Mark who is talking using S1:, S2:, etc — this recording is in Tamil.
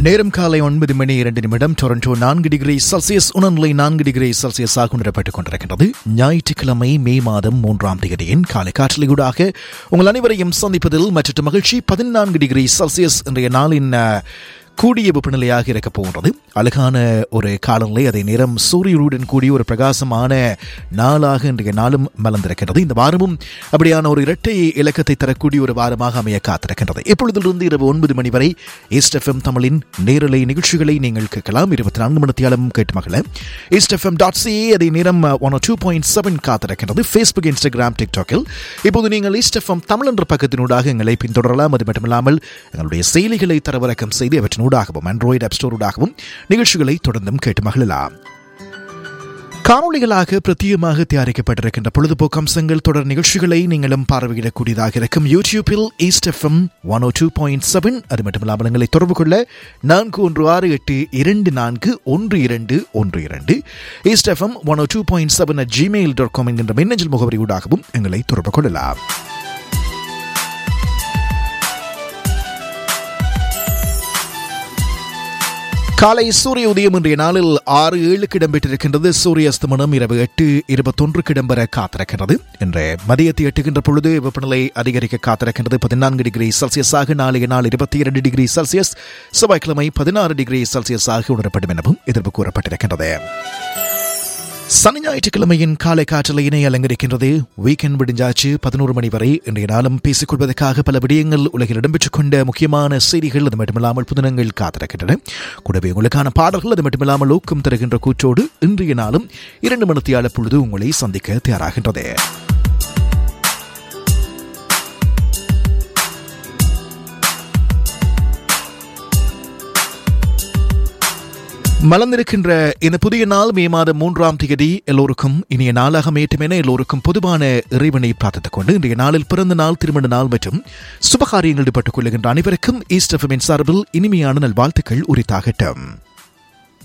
S1: நேரம் காலை ஒன்பது மணி இரண்டு நிமிடம் டொரண்டோ நான்கு டிகிரி செல்சியஸ் உணர்நிலை நான்கு டிகிரி செல்சியஸாக உணரப்பட்டுக் கொண்டிருக்கின்றது ஞாயிற்றுக்கிழமை மே மாதம் மூன்றாம் தேதியின் காலை காற்றலையூடாக உங்கள் அனைவரையும் சந்திப்பதில் மற்ற மகிழ்ச்சி பதினான்கு டிகிரி செல்சியஸ் இன்றைய நாளின் அஹ், கூடிய வெப்பநிலையாக இருக்கப் போகின்றது அழகான ஒரு காலநிலை அதே நேரம் சூரியனுடன் கூடிய ஒரு பிரகாசமான நாளாக இன்றைய நாளும் மலர்ந்திருக்கின்றது இந்த வாரமும் அப்படியான ஒரு இரட்டை இலக்கத்தை தரக்கூடிய ஒரு வாரமாக அமைய காத்திருக்கின்றது இப்பொழுதிலிருந்து இரவு ஒன்பது மணி வரை ஈஸ்ட் எஃப்எம் தமிழின் நேரலை நிகழ்ச்சிகளை நீங்கள் கேட்கலாம் இருபத்தி நான்கு மணித்தியாலும் கேட்டு மகள ஈஸ்ட் எஃப்எம் டாட் சி அதே நேரம் ஒன் டூ பாயிண்ட் செவன் காத்திருக்கின்றது ஃபேஸ்புக் இன்ஸ்டாகிராம் டிக்டாக்கில் இப்போது நீங்கள் ஈஸ்ட் எஃப்எம் தமிழ் என்ற பக்கத்தினூடாக எங்களை பின்தொடரலாம் அது மட்டுமில்லாமல் எங்களுடைய செயலிகளை தரவிறக்கம் செய்து அவற்றினூடாகவும் ஆண்ட்ராய்டு ஆப் ஸ்டோரூடாகவும் நிகழ்ச்சிகளை தொடர்ந்தும் கேட்டு மகிழலாம் காணொளிகளாக பிரத்யேகமாக தயாரிக்கப்பட்டிருக்கின்ற பொழுதுபோக்கு அம்சங்கள் தொடர் நிகழ்ச்சிகளை நீங்களும் பார்வையிடக்கூடியதாக இருக்கும் யூடியூப்பில் east FM one O two point seven அது மட்டுமில்லாமல் எங்களை தொடர்பு கொள்ள நான்கு ஒன்று ஆறு எட்டு இரண்டு நான்கு ஒன்று இரண்டு ஒன்று இரண்டு east FM one O two point seven at Gmail dot com என்கின்ற மின்னஞ்சல் முகவரியூடாகவும் எங்களை தொடர்பு கொள்ளலாம் காலை சூரிய உதயம் இன்றைய நாளில் ஆறு ஏழுக்கு இடம்பெற்றிருக்கின்றது சூரிய அஸ்தமனம் இரவு எட்டு இருபத்தொன்றுக்கு இடம்பெற காத்திருக்கின்றது இன்று மதியத்தை எட்டுகின்ற பொழுது வெப்பநிலை அதிகரிக்க காத்திருக்கின்றது பதினான்கு டிகிரி செல்சியஸாக நாளைய நாள் இருபத்தி இரண்டு டிகிரி செல்சியஸ் செவ்வாய்க்கிழமை பதினாறு டிகிரி செல்சியஸாக உணரப்படும் எனவும் எதிர்ப்பு கூறப்பட்டிருக்கின்றது சனி ஞாயிற்றுக்கிழமையின் காலை காற்றலையினை அலங்கரிக்கின்றது வீக்கெண்ட் விடிஞ்சாச்சு பதினோரு மணி வரை இன்றைய நாளும் பேசிக் கொள்வதற்காக பல விடயங்கள் உலகில் இடம்பெற்றுக் கொண்ட முக்கியமான செய்திகள் அது மட்டுமில்லாமல் புதினங்கள் காத்திருக்கின்றன கூடவே உங்களுக்கான பாடல்கள் அது மட்டுமில்லாமல் ஊக்கம் தருகின்ற கூற்றோடு இன்றைய நாளும் இரண்டு மணித்தியால பொழுது உங்களை சந்திக்க தயாராகின்றது மலர்ந்திருக்கின்ற இந்த புதிய நாள் மே மாதம் மூன்றாம் தேதி எல்லோருக்கும் இனிய நாளாக மேட்டும் என எல்லோருக்கும் பொதுவான இறைவனை பிரார்த்தித்துக் கொண்டு இன்றைய நாளில் பிறந்த நாள் திருமண நாள் மற்றும் சுபகாரியங்கள் ஈடுபட்டுக் கொள்ளுகின்ற அனைவருக்கும் ஈஸ்ட் எஃப்எம்மின் சார்பில் இனிமையான நல்வாழ்த்துக்கள் உரித்தாகட்டும்